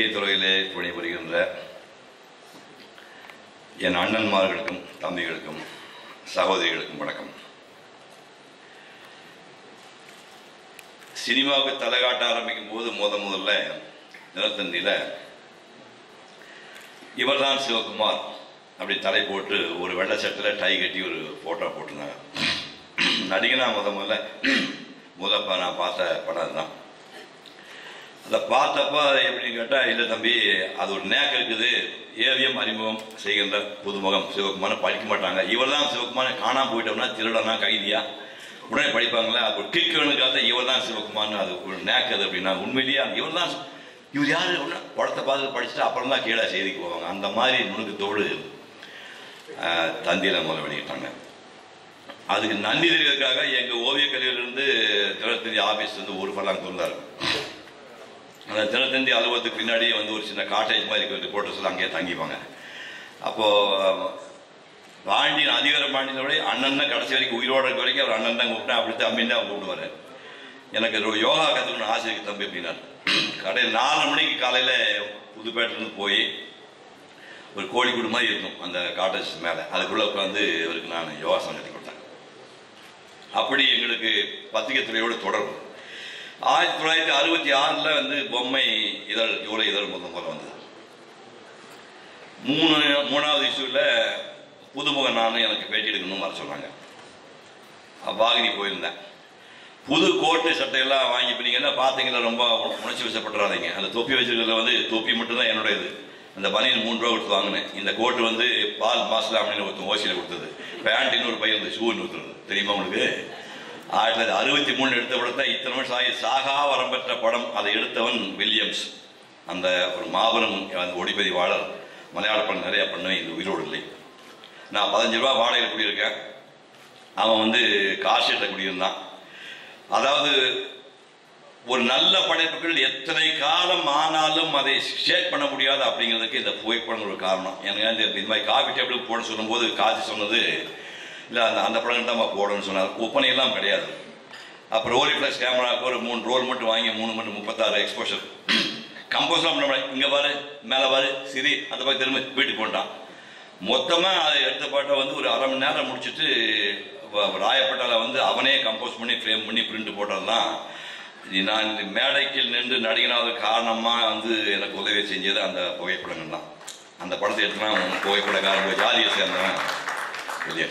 பத்திரிகை துறையிலே பணிபுரிகின்ற என் அண்ணன்மார்களுக்கும் தம்பிகளுக்கும் சகோதரிகளுக்கும் வணக்கம் சினிமாவுக்கு தலை காட்ட ஆரம்பிக்கும் போது முத முதல்ல தினத்தந்தியில் இவர்தான் சிவகுமார் அப்படி தலை போட்டு ஒரு வெள்ளை சட்டில் டை கட்டி ஒரு ஃபோட்டோ போட்டிருந்தாங்க நடிகனா முத முதல்ல முத ப- நான் பார்த்த படம் அதுதான் அதை பார்த்தப்ப எப்படின்னு கேட்டால் இல்லை தம்பி அது ஒரு நேக்கு இருக்குது ஏவியம் அறிமுகம் செய்கின்ற புதுமுகம் சிவகுமார் படிக்க மாட்டாங்க இவர் தான் சிவகுமார் காணாம போயிட்டோம்னா திருடனா கைதியா உடனே படிப்பாங்களே அது ஒரு கிக் வேணுக்காக இவர் தான் சிவகுமார்னு அது ஒரு நேக்கு அது அப்படின்னா உண்மையிலேயே இவர் தான் இவர் யாரு ஒன்று படத்தை பார்த்து படிச்சுட்டு அப்புறம் தான் கீழே செய்திக்கு போவாங்க அந்த மாதிரி நுணுக்கத்தோடு ஆஹ், தந்தியில முதல்ல வெளியிட்டாங்க அதுக்கு நன்றி தெரிவிக்கிறதுக்காக எங்கள் ஓவியக் கல்லூரியிலிருந்து தினத்தந்தி ஆஃபீஸ் வந்து ஒரு பல்லாங்க இருந்தார் அந்த தினத்தந்தி அலுவலகத்துக்கு பின்னாடியே வந்து ஒரு சின்ன காட்டேஜ் மாதிரி இருக்கிற ரிப்போர்ட்டர்ஸ் அங்கேயே தங்கிப்பாங்க அப்போது பாண்டியன் அதிகார பாண்டியனோட அண்ணன் தான் கடைசி வரைக்கும் உயிரோட இருக்க வரைக்கும் அவர் அண்ணன் தான் கூப்பிட்டேன் அப்படி தம்பின்னு தான் கூப்பிடுவாரு எனக்கு ஒரு யோகா கற்றுக்கணும் ஆசை இருக்கு தம்பி அப்படின்னாரு கடையில் நாலு மணிக்கு காலையில் புதுப்பேட்டிலேருந்து போய் ஒரு கோழிக்கூடு மாதிரி இருக்கும் அந்த காட்டேஜ் மேலே அதுக்குள்ளே உட்காந்து இவருக்கு நான் யோகாசனம் கற்றுக் கொடுத்தேன் அப்படி எங்களுக்கு பத்திரிகை துறையோட தொடர்பு ஆயிரத்தி தொள்ளாயிரத்தி அறுபத்தி ஆறில் வந்து பொம்மை இதழ் ஜூலை இதழ் முதல் முதல்ல வந்தது மூணு மூணாவது இஷ்யூவில் புதுமுக நான் எனக்கு பேட்டி எடுக்கணும்னு வர சொன்னாங்க வாகினி போயிருந்தேன் புது கோட்டு சட்டையெல்லாம் வாங்கி போனீங்கன்னா பார்த்தீங்கன்னா ரொம்ப உணர்ச்சி வசப்பட்டுறாதீங்க அந்த தொப்பி வச்சிருக்கிறதுல வந்து தொப்பி மட்டும்தான் என்னுடைய இது அந்த பனியன் மூணு ரூபா கொடுத்து வாங்கினேன் இந்த கோட்டு வந்து பால் மாசில் அப்படின்னு ஒருத்தன் ஓசியில் கொடுத்தது பேண்ட் இன்னொரு பையன் இந்த ஷூ இன்னொருத்தர் தெரியுமா உங்களுக்கு ஆயிரத்தி தொள்ளாயிரத்தி அறுபத்தி மூணு எடுத்த படத்தை இத்தனை வருஷம் ஆகி சாகா வரம் பெற்ற படம் அதை எடுத்தவன் வில்லியம்ஸ் அந்த ஒரு மாபெரும் அந்த ஒளிப்பதிவாளர் மலையாள படம் நிறைய பண்ண இந்த உயிரோடு இல்லை நான் பதினஞ்சு ரூபா வாடகையில் குடியிருக்கேன் அவன் வந்து காசேட்டில் குடியிருந்தான் அதாவது ஒரு நல்ல படைப்புகள் எத்தனை காலம் ஆனாலும் அதை ஷேக் பண்ண முடியாது அப்படிங்கிறதுக்கு இந்த புகைப்படம் ஒரு காரணம் எனக்கு இந்த இந்த மாதிரி காஃபி டேபிளுக்கு போட சொல்லும்போது காட்சி சொன்னது இல்லை அந்த அந்த படம் தான் போடணும்னு சொன்னார் ஒப்பனையெல்லாம் கிடையாது அப்புறம் ரோலி ஃப்ளக்ஸ் கேமராவுக்கு ஒரு மூணு ரோல் மட்டும் வாங்கி மூணு மட்டும் முப்பத்தாறு எக்ஸ்போஷர் கம்போஸ்லாம் பண்ண முடியாது இங்கே பாரு மேலே பாரு சிரி அந்த பக்கம் திரும்ப வீட்டுக்கு போட்டான் மொத்தமாக அதை எடுத்த பாட்டை வந்து ஒரு அரை மணி நேரம் முடிச்சுட்டு வ- ராயப்பட்டால வந்து அவனே கம்போஸ் பண்ணி ஃப்ரேம் பண்ணி பிரிண்ட் போட்டதெல்லாம் இது நான் இந்த மேடைக்கு நின்று நடிகனாவது காரணமாக வந்து எனக்கு உதவி செஞ்சது அந்த புகைப்படங்கள் தான் அந்த படத்தை எடுத்துனா புகைப்படக்காரங்க ஜாதியை சேர்ந்தவன் வெளியே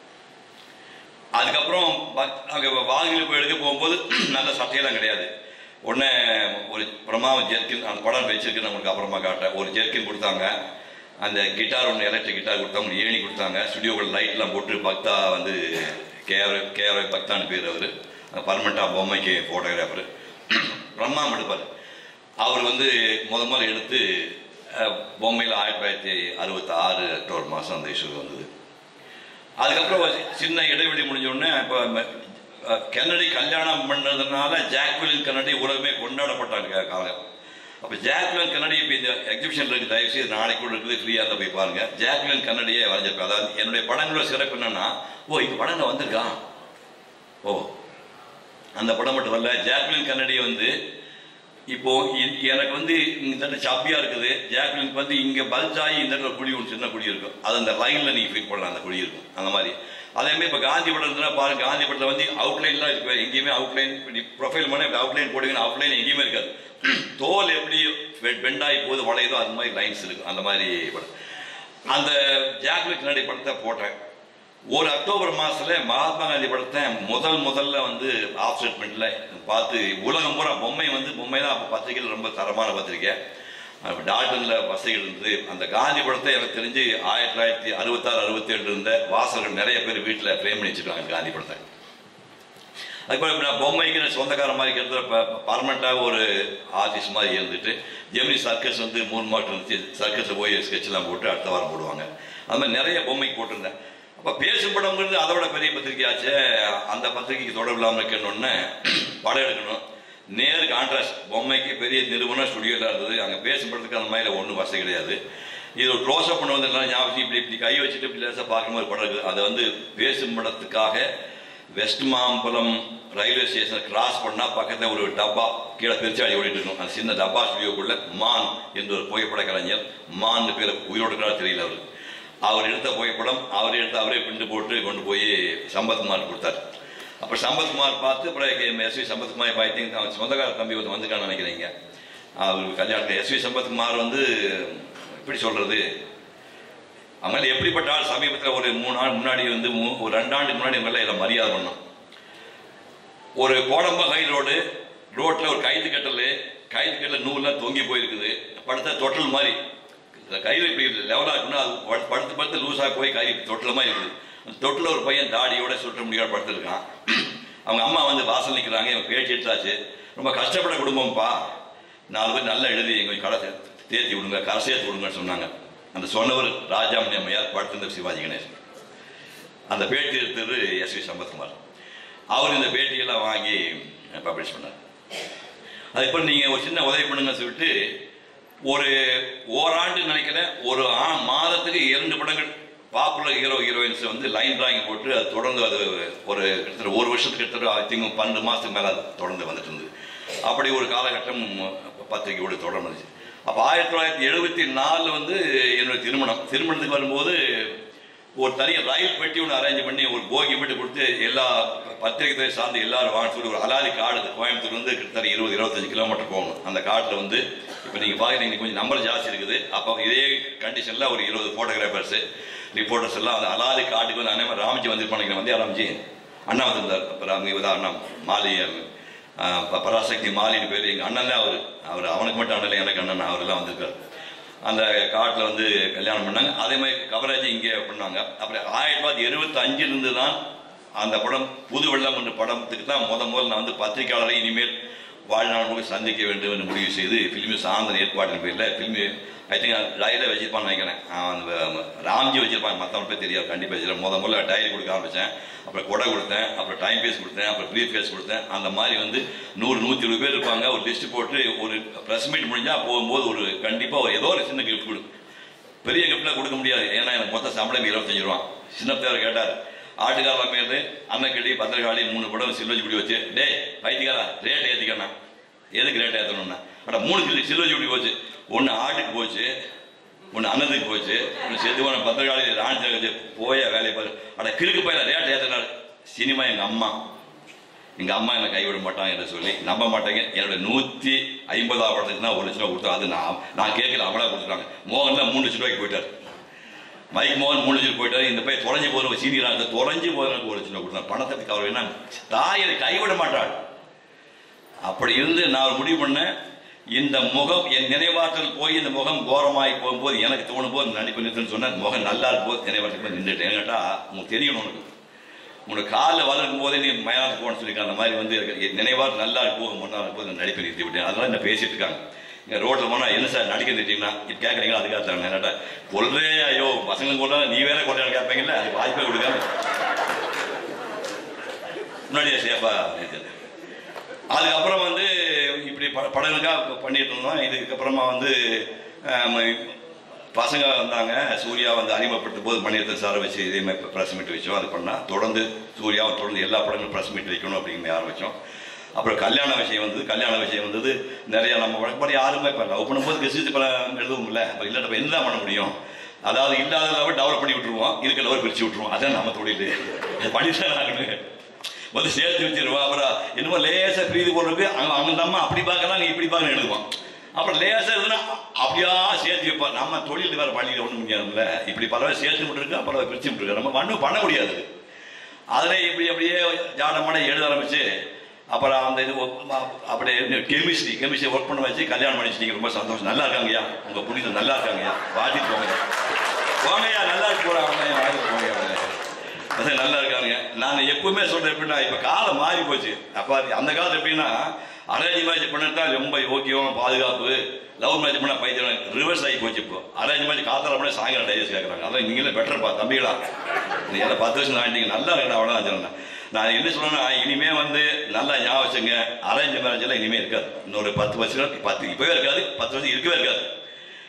அதுக்கப்புறம் பக்- அங்கே வாகில் போய் எடுக்க போகும்போது நல்ல சட்டையெல்லாம் கிடையாது உடனே ஒரு பிரமா ஜெர்கின் அந்த படம் வச்சிருக்கு நம்மளுக்கு அப்புறமா காட்டேன் ஒரு ஜெர்கின் கொடுத்தாங்க அந்த கிட்டார் ஒன்று எலக்ட்ரிக் கிட்டார் கொடுத்தாங்க ஒரு ஏணி கொடுத்தாங்க ஸ்டுடியோவில் லைட்லாம் போட்டு பக்தா வந்து கேஆர் கேஆர் பக்தான்னு பேர் அவர் பர்மனெண்ட்டாக பொம்மைக்கு ஃபோட்டோகிராஃபர் பிரம்மா எடுப்பார் அவர் வந்து முத முதல்ல எடுத்து அஹ், பொம்மையில் ஆயிரத்தி தொள்ளாயிரத்தி அறுபத்தி ஆறு அக்டோபர் மாதம் அந்த இஷ்யூ வந்தது அதுக்கப்புறம் ஒரு சின்ன இடைவெளி முடிஞ்ச உடனே இப்போ கென்னடி கல்யாணம் பண்ணதுனால ஜாக்வலின் கென்னடி உலகமே கொண்டாடப்பட்டாங்க காலம் அப்போ ஜாக்வலின் கென்னடி இப்போ இந்த எக்ஸிபிஷன் இருக்கு தயவு செய்து நாளைக்கு கூட இருக்குது ஃப்ரீயாக இருந்தால் போய் பாருங்க ஜாக்வலின் கென்னடியே வரைஞ்சிருப்பேன் அதாவது என்னுடைய படங்களோட சிறப்பு என்னன்னா ஓ இந்த படங்கள் வந்திருக்கான் ஓ அந்த படம் மட்டும் வரல ஜாக்லின் கன்னடி வந்து இப்போ இ- எனக்கு வந்து இந்த இடத்துல சப்பியா இருக்குது ஜாக்லினுக்கு வந்து இங்க பல்ஜ் ஆகி இந்த இடத்துல குழி ஒன்று சின்ன குழி இருக்கும் அது அந்த லைன்ல நீங்க ஃபீல் பண்ணலாம் அந்த குழி இருக்கும் அந்த மாதிரி அதே மாதிரி இப்போ காந்தி படம் இருந்தா பாருங்க காந்தி படத்துல வந்து அவுட்லைன்லாம் இருக்கு எங்கேயுமே அவுட்லைன் இப்படி ப்ரொஃபைல் பண்ண இப்படி அவுட்லைன் போடுவீங்கன்னா அவுட்லைன் எங்கேயுமே இருக்காது தோல் எப்படி பெண்டாகி போது வளையுதோ அது மாதிரி லைன்ஸ் இருக்கும் அந்த மாதிரி படம் அந்த ஜாக்லின் கன்னடி படத்தை போட்டேன் ஒரு அக்டோபர் மாசத்துல மகாத்மா காந்தி படத்தை முதல் முதல்ல வந்து ஆஃப் ஸ்டேட்மெண்ட்ல பார்த்து உலகம் பூரா பொம்மை வந்து பொம்மை தான் அப்போ பத்திரிகையில் ரொம்ப தரமான பத்திரிக்கை அப்ப டால்டன்ல வசதிகள் இருந்தது அந்த காந்தி படத்தை எனக்கு தெரிஞ்சு ஆயிரத்தி தொள்ளாயிரத்தி அறுபத்தாறு அறுபத்தி ஏழு இருந்த வாசகர்கள் நிறைய பேர் வீட்டில் ஃப்ரேம் பண்ணி வச்சிருக்காங்க காந்தி படத்தை அதுக்கப்புறம் இப்ப நான் பொம்மைக்கு நான் சொந்தக்கார மாதிரி இருக்கிறத பர்மனெண்ட்டாக ஒரு ஆர்டிஸ்ட் மாதிரி இருந்துட்டு ஜெமினி சர்க்கஸ் வந்து மூணு மாட்டு இருந்துச்சு சர்க்கஸில் போய் ஸ்கெட்ச்லாம் போட்டு அடுத்த வாரம் போடுவாங்க அது மாதிரி நிறைய பொம்மைக்கு போட்டிருந்தேன் அப்போ பேசும் படம்ங்கிறது அதோட பெரிய பத்திரிக்கையாச்சே அந்த பத்திரிக்கைக்கு தொடர்பு இல்லாமல் இருக்கணும்னு படம் எடுக்கணும் நேர் கான்ட்ராஸ்ட் பொம்மைக்கு பெரிய நிறுவனம் ஸ்டுடியோலாம் இருந்தது அங்கே பேசும் படத்துக்கு அந்த மாதிரி ஒன்றும் வசதி கிடையாது இது ஒரு க்ளோஸ் அப் பண்ணுவது எல்லாம் ஞாபகம் இப்படி இப்படி கை வச்சுட்டு இப்படி லேசாக பார்க்கும்போது படம் இருக்குது அதை வந்து பேசும் படத்துக்காக West Mambalam railway station cross பண்ணா பக்கத்துல ஒரு டப்பா கீழே பெருச்சாடி ஓடிட்டு இருக்கும் அந்த சின்ன டப்பா ஸ்டுடியோக்குள்ள மான் என்ற ஒரு புகைப்பட கலைஞர் மான் பேர் உயிரோடு இருக்கிறார் தெரியல அவரு அவர் எடுத்த புகைப்படம் அவர் எடுத்து அவரே பிண்டு போட்டு கொண்டு போய் சம்பத்குமார் கொடுத்தார் அப்ப சம்பத்குமார் பார்த்து அப்புறம் S V Sampathkumar I think அவன் சொந்தக்கார தம்பி வந்து வந்துருக்கான்னு நினைக்கிறீங்க அவர் கல்யாணத்தில் எஸ் வி சம்பத்குமார் வந்து எப்படி சொல்றது அவங்கள எப்படிப்பட்ட ஆள் சமீபத்தில் ஒரு மூணு நாள் முன்னாடி வந்து மூ- ஒரு ரெண்டாண்டுக்கு முன்னாடி இவங்கள இதை மரியாதை பண்ணோம் ஒரு கோடம்ப ஹை ரோடு ரோட்ல ஒரு கைது கட்டல் கைது கட்டல நூல்லாம் தொங்கி போயிருக்குது படுத்த தொட்டல் மாதிரி இந்த கையில் இப்படி லெவலாக இருக்குன்னா அது படு- படுத்து படுத்து லூஸாக போய் கை தொட்டில் மாதிரி இருக்குது அந்த தொட்டில் ஒரு பையன் தாடியோட சுற்ற முடியாத படுத்துருக்கான் அவங்க அம்மா வந்து வாசல் நிற்கிறாங்க இவன் பேச்சு எடுத்தாச்சு ரொம்ப கஷ்டப்பட குடும்பம்ப்பா நாலு பேர் நல்லா எழுதி எங்க கடை சே- தேத்தி விடுங்க கரை சேர்த்து விடுங்கன்னு சொன்னாங்க அந்த சொன்னவர் ராஜாமணி அம்மையார் படுத்திருந்த சிவாஜி கணேசன் அந்த பேட்டி எடுத்தது எஸ் வி சம்பத்குமார் அவர் இந்த பேட்டியெல்லாம் வாங்கி பப்ளிஷ் பண்ணார் அதுக்கு நீங்க ஒரு சின்ன உதவி பண்ணுங்கன்னு சொல்லிட்டு ஒரு ஓராண்டு நினைக்கிறேன் ஒரு ஆ- மாதத்துக்கு இரண்டு படங்கள் பாப்புலர் ஹீரோ ஹீரோயின்ஸ் வந்து லைன் டிராயிங் போட்டு அது தொடர்ந்து அது ஒரு கிட்டத்தட்ட ஒரு வருஷத்துக்கு கிட்டத்தட்ட ஐ திங்க் பன்னெண்டு மாசத்துக்கு மேல அது தொடர்ந்து வந்துட்டு இருந்தது அப்படி ஒரு காலகட்டம் பத்திரிகையோடு தொடர்ந்து வந்துச்சு அப்ப ஆயிரத்தி தொள்ளாயிரத்தி எழுபத்தி நாலுல வந்து என்னுடைய திருமணம் திருமணத்துக்கு வரும்போது ஒரு தனி ரயில் பெட்டி ஒன்று அரேஞ்ச் பண்ணி ஒரு போகி மட்டும் கொடுத்து எல்லா பத்திரிகை துறை சார்ந்து எல்லாரும் வாங்க சொல்லி ஒரு அலாதி காடு இது கோயம்புத்தூர் வந்து கிட்டத்தட்ட இருபது இருபத்தஞ்சு கிலோமீட்டர் போகணும் அந்த காட்டில் வந்து இப்போ நீங்கள் பார்க்குறீங்க கொஞ்சம் நம்பர் ஜாஸ்தி இருக்குது அப்போ இதே கண்டிஷனில் ஒரு இருபது ஃபோட்டோகிராஃபர்ஸ் ரிப்போர்ட்டர்ஸ் எல்லாம் அந்த அலாதி காட்டுக்கு வந்து அண்ணன் ராம்ஜி வந்திருப்பாங்க வந்து ராம்ஜி அண்ணா வந்திருந்தார் அப்புறம் அங்கே இவர் அண்ணா மாலி அஹ், ப- பராசக்தி மாலின்னு பேர் எங்கள் அண்ணன் தான் அவர் அவர் அவனுக்கு மட்டும் அண்ணன் இல்லை, எனக்கு அண்ணன் அவரெல்லாம் வந்திருக்காரு அந்த காட்டில் வந்து கல்யாணம் பண்ணாங்க அதே மாதிரி கவரேஜ் இங்கே பண்ணாங்க அப்புறம் ஆயிரத்தி தொள்ளாயிரத்தி எழுபத்தி அஞ்சிலிருந்து தான் அந்த படம் புது வெள்ளம் என்ற படத்துக்கு தான் முத முதல்ல நான் வந்து பத்திரிகையாளரை இனிமேல் வாழ்நாள் முழுக்க சந்திக்க வேண்டும் என்று முடிவு செய்து பிலிமி சார்ந்த ஏற்பாட்டின் பேரில் பிலிமி ஐ திங்க் டைரியில் வச்சிருப்பான்னு நினைக்கிறேன் அவன் அந்த ராம்ஜி வச்சிருப்பாங்க மற்றவங்க பேர் தெரியாது கண்டிப்பாக வச்சிருக்கேன் முத முதல்ல டைரி கொடுக்க ஆரம்பித்தேன் அப்புறம் கொடை கொடுத்தேன் அப்புறம் டைம் பேஸ் கொடுத்தேன் அப்புறம் ப்ரீஃப் கேஸ் கொடுத்தேன் அந்த மாதிரி வந்து நூறு நூற்றி இருபது பேர் இருப்பாங்க ஒரு லிஸ்ட் போட்டு ஒரு ப்ரெஸ் மீட் முடிஞ்சா போகும்போது ஒரு கண்டிப்பாக ஒரு ஏதோ ஒரு சின்ன கிஃப்ட் கொடு பெரிய கிஃப்ட்லாம் கொடுக்க முடியாது ஏன்னா எனக்கு மொத்த சம்பளம் இருபத்தஞ்சு ரூபா சின்ன பேர் கேட்டார் ஆட்டுக்கார மேலே அன்னக்கடி பத்திரகாளி மூணு படம் சில்வஜி பிடி வச்சு டேய் பைத்தியக்காரா ரேட் ஏற்றிக்கண்ணா எதுக்கு ரேட் ஏற்றணும்னா அட மூணு சில்லு சில்வஜி பிடி போச்சு ஒன்று ஆட்டுக்கு போச்சு ஒன்று அன்னத்துக்கு போச்சு ஒன்று செத்துவான பத்திரகாளி ராணி வச்சு போய வேலையை பாரு அட கிறுக்கு பையில ரேட் ஏற்றினார் சினிமா எங்கள் அம்மா எங்க அம்மா என்னை கைவிட மாட்டாங்க என்று சொல்லி நம்ப மாட்டேங்க என்னோட நூத்தி ஐம்பதாவது படத்துக்கு தான் ஒரு லட்சம் ரூபாய் கொடுத்தா அது நான் நான் கேட்கல அவங்களா கொடுத்துட்டாங்க மோகன் தான் மூணு லட்சம் ரூபாய்க்கு போயிட்டார் மைக் மோகன் மூணு லட்சம் போயிட்டாரு இந்த பையன் தொலைஞ்சு போகிற சீனியராக தொலைஞ்சு போகிறதுக்கு ஒரு லட்சம் ரூபாய் கொடுத்தாங்க பணத்துக்கு அவர் என்ன தாய் என்னை கைவிட மாட்டாள் அப்படி இருந்து நான் முடிவு பண்ணேன் இந்த முகம் என் நினைவாற்றல் போய் இந்த முகம் கோரமாகி போகும்போது எனக்கு தோணும் போது நடிப்பு நிறுத்துன்னு சொன்னேன் முகம் நல்லா இருக்கும் போது நினைவாற்றல் போய் நின்றுட்டேன் கேட்டா உங்களுக்கு தெரியணும் உனக்கு உனக்கு காலில் வளர்க்கும் போதே நீ மயானத்துக்கு போகணும்னு சொல்லியிருக்காங்க அந்த மாதிரி வந்து எனக்கு நினைவாக நல்லா இருக்கும் போது முன்னா இருக்கும் போது நடிப்பை நிறுத்தி விட்டேன் அதெல்லாம் என்ன பேசிட்டு இருக்காங்க இங்கே ரோட்டில் போனால் என்ன சார் நடிக்க நிறுத்திங்கன்னா இது கேட்குறீங்களா அதுக்காக தான் என்னட்டா கொல்றே ஐயோ பசங்க கொண்டா நீ வேற கொண்டாட கேட்பீங்கல்ல அது வாய்ப்பே கொடுக்காம முன்னாடியே சேஃபா இருக்குது அதுக்கப்புறம் வந்து இப்படி ப- படங்களுக்காக பண்ணிட்டு இருந்தோம் இதுக்கப்புறமா வந்து ஆம், பசங்க வந்தாங்க சூர்யா வந்து அறிமுகப்படுத்தும் போது மணிரத்ன சாரை வச்சு இதே மாதிரி ப்ரெஸ் மீட் வச்சோம் அது பண்ணா தொடர்ந்து சூர்யாவை தொடர்ந்து எல்லா படங்களும் ப்ரெஸ் மீட் வைக்கணும் அப்படிங்கிற ஆரம்பிச்சோம் அப்புறம் கல்யாண விஷயம் வந்தது கல்யாண விஷயம் வந்தது நிறைய நம்ம வழக்கப்படி யாருமே இப்போ லவ் பண்ணும்போது கெஸ்ட் படம் எழுதுவோம்ல அப்போ இல்லாட்ட என்ன தான் பண்ண முடியும் அதாவது இல்லாத லெவல் டெவலப் பண்ணி விட்டுருவோம் இருக்க லெவல் பிரிச்சு விட்டுருவோம் அதான் நம்ம தொழில் பண்ணிதான் ஆகணும் வந்து சேர்த்து வச்சிருவா அப்புறம் என்னமோ லேசா பிரீதி போடுறது அவங்க அவங்க நம்ம அப்படி பார்க்கலாம் நீ இப்படி பார்க்க எழுதுவான் அப்புறம் லேசா இருந்ததுன்னா அப்படியா சேர்த்து வைப்பா நம்ம தொழில் வேற வழியில் ஒன்றும் முடியாதுல்ல இப்படி பல சேர்த்து விட்டுருக்கா பல பிரிச்சு விட்டுருக்கா நம்ம ஒன்றும் பண்ண முடியாது அதில் இப்படி அப்படியே ஜாடமான எழுத ஆரம்பிச்சு அப்புறம் அந்த இது ஒ- ம- அப்படியே கெமிஸ்ட்ரி கெமிஸ்ட்ரி ஒர்க் பண்ண வச்சு கல்யாணம் பண்ணிச்சிட்டீங்க ரொம்ப சந்தோஷம் நல்லா இருக்காங்கய்யா உங்க புனிதம் நல்லா இருக்காங்கய்யா வாட்டிட்டு போங்க போங்கய்யா நல்லா இருக்கு போறாங்க வாட்டிட்டு போங்க பசங்க நல்லா இருக்காங்க நான் எப்பவுமே சொல்றேன் எப்படின்னா இப்ப காலம் மாறி போச்சு அப்ப அது- அந்த காலத்துல எப்படின்னா அரேஞ்ச் மேரேஜ் பண்ணா ரொம்ப ஓகேவும் பாதுகாப்பு லவ் மேரேஜ் பண்ணா பைத்தியம் ரிவர்ஸ் ஆகி போச்சு இப்போ அரேஞ்ச் மேரேஜ் காத்தால பண்ண சாயங்காலம் டைஜஸ் கேட்கறாங்க அதான் நீங்களே பெட்டர்ப்பா தம்பிகளா நீ எல்லாம் பத்து வருஷம் ஆயிட்டீங்க நல்லா இருக்கா அவ்வளோ சொன்னேன் நான் என்ன சொல்றேன்னா இனிமே வந்து நல்லா ஞாபகம் வச்சுங்க அரேஞ்ச் மேரேஜ் எல்லாம் இனிமே இருக்காது இன்னொரு பத்து வருஷம் பத்து இப்பவே இருக்காது பத்து வருஷம் இருக்கவே இருக்காது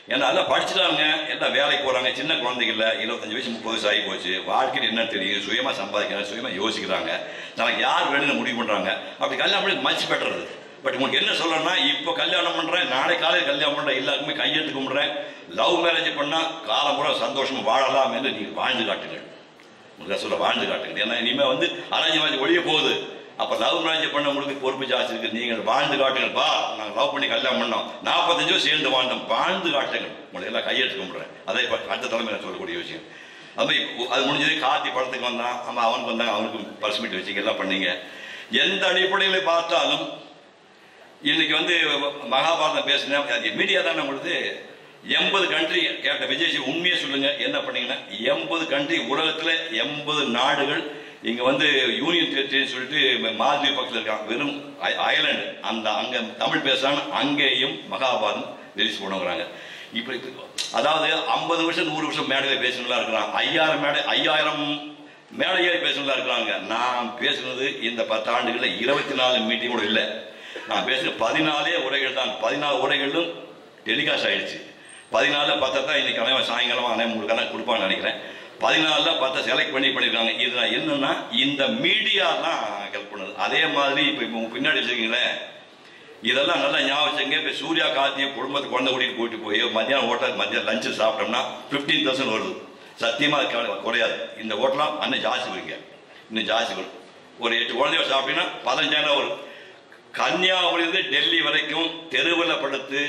ஏன்னா எல்லாம் படிச்சுட்டாங்க எல்லாம் வேலைக்கு போறாங்க சின்ன குழந்தைங்க இல்ல இருபத்தஞ்சு வயசு முப்பது வயசு ஆகி போச்சு வாழ்க்கையில் என்ன தெரியும் சுயமா சம்பாதிக்கிறாங்க சுயமா யோசிக்கிறாங்க தனக்கு யார் வேணும்னு முடிவு பண்றாங்க அப்படி கல்யாணம் பண்ணி மச்சு பெற்றது பட் உங்களுக்கு என்ன சொல்லணும்னா இப்போ கல்யாணம் பண்றேன் நாளை காலையில் கல்யாணம் பண்றேன் எல்லாருக்குமே கையெழுத்து கும்பிடுறேன் லவ் மேரேஜ் பண்ணா காலம் பூரா சந்தோஷமா வாழலாம் என்று நீங்க வாழ்ந்து காட்டுங்கள் உங்களுக்கு சொல்ல வாழ்ந்து காட்டுங்க ஏன்னா இனிமே வந்து அரேஞ்ச் மேரேஜ் ஒழிய போகுது அப்ப லவ் மேரேஜ் பண்ண உங்களுக்கு பொறுப்பு ஜாஸ்தி இருக்கு நீங்கள் வாழ்ந்து காட்டுங்கள் பா நாங்கள் லவ் பண்ணி கல்யாணம் பண்ணோம் நாற்பத்தஞ்சு வருஷம் சேர்ந்து வாழ்ந்தோம் வாழ்ந்து காட்டுங்கள் உங்களை எல்லாம் கையெழுத்து கும்பிடுறேன் அதே இப்ப அடுத்த தலைமை நான் சொல்லக்கூடிய விஷயம் அது மாதிரி அது முடிஞ்சது கார்த்தி படத்துக்கு வந்தான் ஆமா அவனுக்கு வந்தாங்க அவனுக்கு பர்சமிட் வச்சுங்க எல்லாம் பண்ணீங்க எந்த அடிப்படையில் பார்த்தாலும் இன்னைக்கு வந்து மகாபாரதம் பேசினேன் மீடியா தானே உங்களுக்கு எண்பது கண்ட்ரி கேட்ட விஜய் சேவ் உண்மையை சொல்லுங்க என்ன பண்ணீங்கன்னா எண்பது கண்ட்ரி உலகத்துல எண்பது நாடுகள் இங்க வந்து யூனியன் டெரிட்டரின்னு சொல்லிட்டு மாலத்தீவு பக்கத்தில் இருக்கான் வெறும் ஐ- அயர்லாந்து அந்த அங்க தமிழ் பேசுறாங்க அங்கேயும் மகாபாரதம் ரிலீஸ் பண்ணுங்கிறாங்க இப்படி அதாவது ஐம்பது வருஷம் நூறு வருஷம் மேடையில் பேசுனதா இருக்கிறான் ஐயாயிரம் மேடை ஐயாயிரம் மேடை ஏறி பேசுனதா இருக்கிறாங்க நான் பேசுனது இந்த பத்தாண்டுகளில் இருபத்தி நாலு மீட்டிங் கூட இல்லை நான் பேசுன பதினாலே உரைகள் தான் பதினாலு உரைகளும் டெலிகாஸ்ட் ஆயிடுச்சு பதினாலு பத்தை தான் இன்னைக்கு அவன் சாயங்காலம் அவன் உங்களுக்கு கணக்கு கொடுப்பான்னு நினைக்கிறேன் பதினாலுல பத்தை செலக்ட் பண்ணி பண்ணியிருக்காங்க இது என்னன்னா இந்த மீடியா தான் ஹெல்ப் பண்ணுது அதே மாதிரி இப்போ இப்போ உங்க பின்னாடி வச்சுருக்கீங்களேன் இதெல்லாம் நல்லா ஞாபகம் வச்சுங்க இப்போ சூர்யா கார்த்தியும் குடும்பத்தை குழந்தை கூட்டிட்டு போயிட்டு போய் மத்தியானம் ஹோட்டல் மத்தியானம் லஞ்சு சாப்பிட்டோம்னா ஃபிஃப்டீன் தௌசண்ட் வருது சத்தியமா அது கவலை- குறையாது இந்த ஹோட்டலாம் இன்னும் ஜாஸ்தி வருங்க இன்னும் ஜாஸ்தி வரும் ஒரு எட்டு குழந்தைய சாப்பிட்டீங்கன்னா பதினஞ்சாயிரம் வரும் கன்னியாகுமரியிலிருந்து டெல்லி வரைக்கும் தெருவில் படுத்து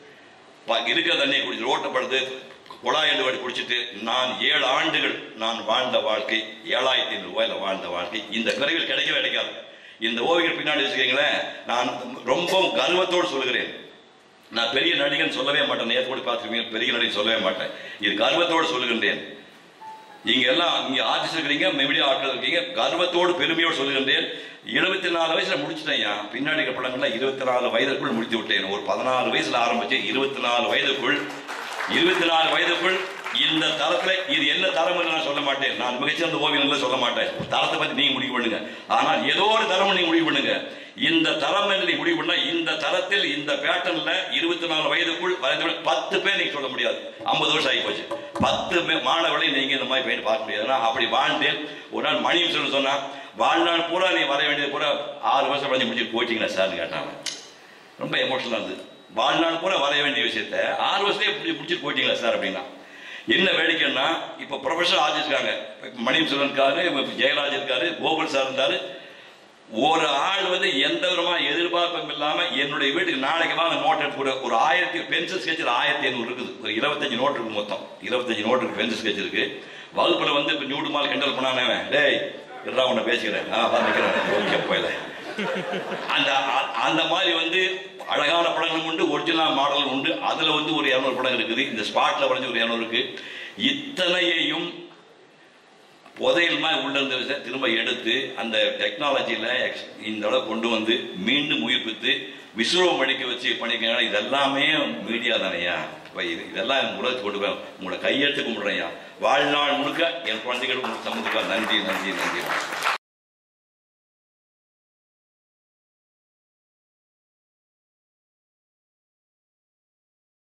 ப- இருக்கிற தண்ணியை குடிச்சு ரோட்டை படுத்து குழாய் எண்டு வாடி குடிச்சிட்டு நான் ஏழு ஆண்டுகள் நான் வாழ்ந்த வாழ்க்கை ஏழாயிரத்தி ஐநூறு ரூபாயில வாழ்ந்த வாழ்க்கை இந்த பிறகுகள் கிடைக்கவே கிடைக்காது இந்த ஓவியர் பின்னாடி வச்சுக்கீங்களேன் நான் ரொம்பவும் கர்வத்தோடு சொல்கிறேன் நான் பெரிய நடிகன் சொல்லவே மாட்டேன் நேற்று கூட பார்த்துருப்பீங்க பெரிய நடிகன் சொல்லவே மாட்டேன் இது கர்வத்தோடு சொல்லுகின்றேன் நீங்க எல்லாம் இங்க ஆர்டிஸ்ட் இருக்கிறீங்க மீடியா ஆட்கள் இருக்கீங்க கர்வத்தோடு பெருமையோடு சொல்லுகின்றேன் இருபத்தி நாலு வயசுல முடிச்சிட்டேன்யா பின்னாடி இருக்கிற படங்கள்ல இருபத்தி நாலு வயதுக்குள் முடித்து விட்டேன் ஒரு பதினாறு வயசுல ஆரம்பிச்சு இருபத்தி நாலு வயதுக்குள் இருபத்தி நாலு வயதுக்குள் இந்த தரத்துல இது என்ன தரம் நான் சொல்ல மாட்டேன் நான் மிகச்சிறந்த ஓவியங்கள் சொல்ல மாட்டேன் தரத்தை பத்தி நீங்க முடிவு பண்ணுங்க ஆனால் ஏதோ ஒரு தரம் நீங்க முடிவு பண்ணுங்க இந்த தரம் என்று நீங்க முடிவு பண்ணா இந்த தரத்தில் இந்த பேட்டர்ன்ல இருபத்தி நாலு வயதுக்குள் வரைந்த பத்து பேர் நீங்க சொல்ல முடியாது ஐம்பது வருஷம் ஆகி போச்சு பத்து மே- மாணவர்களை நீங்க இந்த மாதிரி போயிட்டு பார்க்க முடியாது நான் அப்படி வாழ்ந்தேன் ஒரு நாள் மணியும் சொல்ல சொன்னா வாழ்நாள் பூரா நீ வர வேண்டியது பூரா ஆறு வருஷம் படிச்சு முடிச்சு போயிட்டீங்களா சார்னு கேட்டாங்க ரொம்ப எமோஷனல் இருந்தது வாழ்நாள் பூரா வரைய வேண்டிய விஷயத்த ஆறு வருஷத்தையே பிடிச்சி பிடிச்சிட்டு போயிட்டீங்களா சார் அப்படின்னா என்ன வேடிக்கைன்னா இப்போ ப்ரொஃபஷனல் ஆர்டிஸ்ட் இருக்காங்க இப்ப மணியம் செல்வன் இருக்காரு இப்ப ஜெயராஜ் இருக்காரு கோகுல் சார் இருந்தாரு ஒரு ஆள் வந்து எந்த விதமான எதிர்பார்ப்பும் இல்லாம என்னுடைய வீட்டுக்கு நாளைக்கு வாங்க நோட் எடுத்து கொடு. ஒரு ஆயிரத்தி பென்சில் ஸ்கெட்சில் ஆயிரத்தி ஐநூறு இருக்குது ஒரு இருபத்தஞ்சு நோட் இருக்கு மொத்தம் இருபத்தஞ்சு நோட் இருக்கு பென்சில் ஸ்கெட்ச் இருக்கு வகுப்புல வந்து இப்போ நியூடு மால் கிண்டல் பண்ணானே அவன். டேய் எல்லாம் உன்னை பேசிக்கிறேன் ஆ பார்த்துக்கிறேன் ஓகே போயில அந்த அ- அந்த மாதிரி வந்து அழகான படங்களும் உண்டு ஒரிஜினல் மாடலும் உண்டு அதுல வந்து ஒரு இரநூறு படம் இருக்குது இந்த ஸ்பாட்ல வரைஞ்ச ஒரு இரநூறு இருக்கு இத்தனையையும் புதையல் மாதிரி உள்ள இருந்த விஷயம் திரும்ப எடுத்து அந்த டெக்னாலஜியில் இந்த அளவு கொண்டு வந்து மீண்டும் உயிர்ப்பித்து விஸ்வம் படிக்க வச்சு பண்ணிருக்காங்க இதெல்லாமே மீடியா தானையா இப்போ இது இதெல்லாம் உலகத்துக்கு கொண்டு போய் உங்களோட கையெழுத்து கும்பிடுறேன்யா வாழ்நாள் முழுக்க என் குழந்தைகள் உங்களுக்கு சம்மந்தப்பா நன்றி நன்றி நன்றி